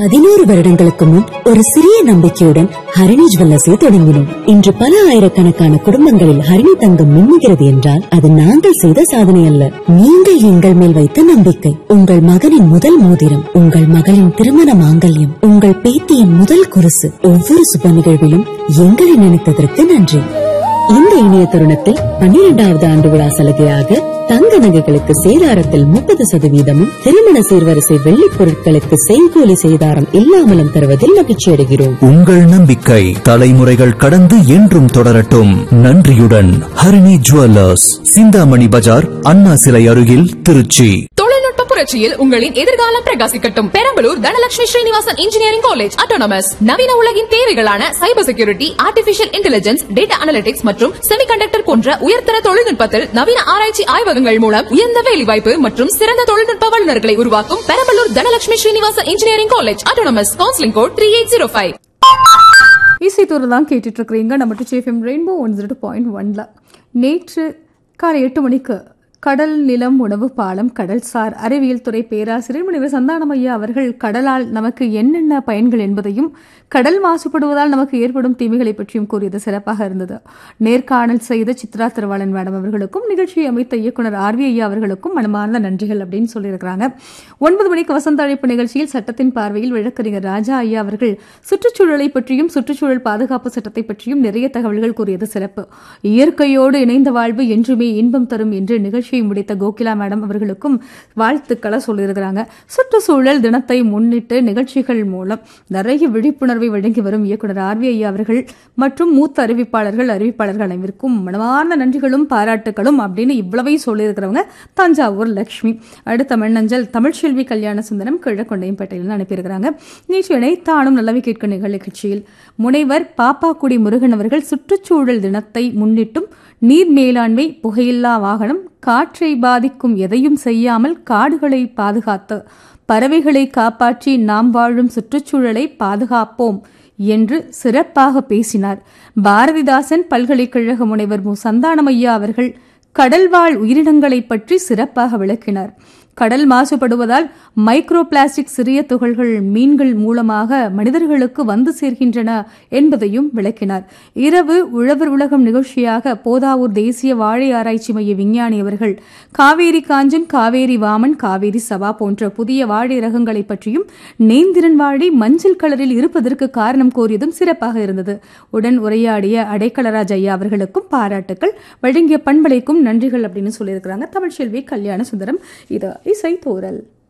பதினோரு வருடங்களுக்கு முன் ஒரு சிறிய நம்பிக்கையுடன் ஹரிணி ஜுவல்லர்ஸை தொடங்கினோம் இன்று பல ஆயிரக்கணக்கான குடும்பங்களில் ஹரிணி தங்கம் மின்னுகிறது என்றால் அது நாங்கள் செய்த சாதனை அல்ல நீங்கள் எங்கள் மேல் வைத்த நம்பிக்கை உங்கள் மகனின் முதல் மோதிரம் உங்கள் மகளின் திருமண மாங்கல்யம் உங்கள் பேத்தியின் முதல் குருசு ஒவ்வொரு சுப நிகழ்விலும் எங்களை நினைத்ததற்கு நன்றி இந்த இனிய தருணத்தில் பன்னிரெண்டாவது ஆண்டு விழா சலுகையாக தங்க நகைகளுக்கு சேதாரத்தில் முப்பது சதவீதமும் திருமண சீர்வரிசை வெள்ளிப் பொருட்களுக்கு செய்கூலி சேதாரம் இல்லாமலும் தருவதில் மகிழ்ச்சி அடைகிறோம் உங்கள் நம்பிக்கை தலைமுறைகள் கடந்து என்றும் தொடரட்டும் நன்றியுடன் ஹரிணி ஜுவல்லர்ஸ் சிந்தாமணி பஜார் அண்ணா சிலை அருகில் திருச்சி தொழில்நுட்ப புரட்சியில் உங்களின் எதிர்காலம் பிரகாசிக்கட்டும் Perambalur Dhanalakshmi Srinivasan engineering college autonomous நவீன உலகின் தேவைகளான cyber security artificial intelligence data analytics மற்றும் செமிகண்டக்டர் போன்ற உயர்தர தொழில்நுட்பத்தில் நவீன ஆராய்ச்சி ஆய்வகங்கள் மூலம் உயர்ந்த வேலைவாய்ப்பு மற்றும் சிறந்த தொழில்நுட்ப வல்லுநர்களை உருவாக்கும் Perambalur Dhanalakshmi Srinivasan engineering college autonomous counselling code three eight zero five இசைத்தூர் தான் கேட்டுட்டு இருக்கிறீங்க நம்ம டிச்சிஎஃப்எம் ரெயின்போ ஒன் ஜீரோ பாயிண்ட் ஒன்ல நேற்று காலை எட்டு மணிக்கு கடல் நிலம் உணவு பாலம் கடல்சார் அறிவியல் துறை பேராசிரியர் முனைவர் சந்தானம் ஐயா அவர்கள் கடலால் நமக்கு என்னென்ன பயன்கள் என்பதையும் கடல் மாசுபடுவதால் நமக்கு ஏற்படும் தீமைகளை பற்றியும் கூறியது சிறப்பாக இருந்தது நேர்காணல் செய்த சித்ரா திருவாளன் மேடம் அவர்களுக்கும் நிகழ்ச்சியை அமைத்த இயக்குனர் ஆர் வி ஐயா அவர்களுக்கும் மனமார்ந்த நன்றிகள் அப்படின்னு சொல்லியிருக்கிறாங்க ஒன்பது மணிக்கு வசந்த அழைப்பு நிகழ்ச்சியில் சட்டத்தின் பார்வையில் வழக்கறிஞர் ராஜா ஐயா அவர்கள் சுற்றுச்சூழலை பற்றியும் சுற்றுச்சூழல் பாதுகாப்பு சட்டத்தை பற்றியும் நிறைய தகவல்கள் கூறியது சிறப்பு இயற்கையோடு இணைந்த வாழ்வு என்றுமே இன்பம் தரும் என்று நிகழ்ச்சியை முடித்த கோகிலா மேடம் அவர்களுக்கும் வாழ்த்துக்களை சொல்லியிருக்கிறாங்க சுற்றுச்சூழல் தினத்தை முன்னிட்டு நிகழ்ச்சிகள் மூலம் நிறைய விழிப்புணர்வை வழங்கி வரும் இயக்குனர் ஆர் வி ஐயா அவர்கள் மற்றும் மூத்த அறிவிப்பாளர்கள் அறிவிப்பாளர்கள் அனைவருக்கும் மனமார்ந்த நன்றிகளும் பாராட்டுகளும் அப்படின்னு இவ்வளவையும் சொல்லியிருக்கிறவங்க தஞ்சாவூர் லக்ஷ்மி அடுத்த மின்னஞ்சல் தமிழ்ச்செல்வி கல்யாண சுந்தரம் கிழக்கொண்டையம்பேட்டையில் அனுப்பியிருக்கிறாங்க நேற்று இணைத்தானும் நல்லவை கேட்கும் நிகழ்ச்சியில் முனைவர் பாப்பாக்குடி முருகன் அவர்கள் சுற்றுச்சூழல் தினத்தை முன்னிட்டும் நீர் மேலாண்மை புகையில்லா வாகனம் காற்றை பாதிக்கும் எதையும் செய்யாமல் காடுகளை பாதுகாத்து பறவைகளை காப்பாற்றி நாம் வாழும் சுற்றுச்சூழலை பாதுகாப்போம் என்று சிறப்பாக பேசினார் பாரதிதாசன் பல்கலைக்கழக முனைவர் மு சந்தானமையா அவர்கள் கடல்வாழ் உயிரினங்களை பற்றி சிறப்பாக விளக்கினார் கடல் மாசுபடுவதால் மைக்ரோ பிளாஸ்டிக் சிறிய துகள்கள் மீன்கள் மூலமாக மனிதர்களுக்கு வந்து சேர்கின்றன என்பதையும் விளக்கினார் இரவு உழவர் உலகம் நிகழ்ச்சியாக போதாவூர் தேசிய வாழை ஆராய்ச்சி மைய விஞ்ஞானி அவர்கள் காவேரி காஞ்சன் காவேரி வாமன் காவேரி சபா போன்ற புதிய வாழை ரகங்களை பற்றியும் நேந்திரன் வாழை மஞ்சள் கலரில் இருப்பதற்கு காரணம் கோரியதும் சிறப்பாக இருந்தது உடன் உரையாடிய அடைக்கலராஜ் ஐயா அவர்களுக்கும் பாராட்டுக்கள் வழங்கிய பண்பலைக்கும் நன்றிகள் அப்படின்னு சொல்லியிருக்கிறாங்க தமிழ்ச்செல்வி கல்யாண சுந்தரம் இது இசை தோரல்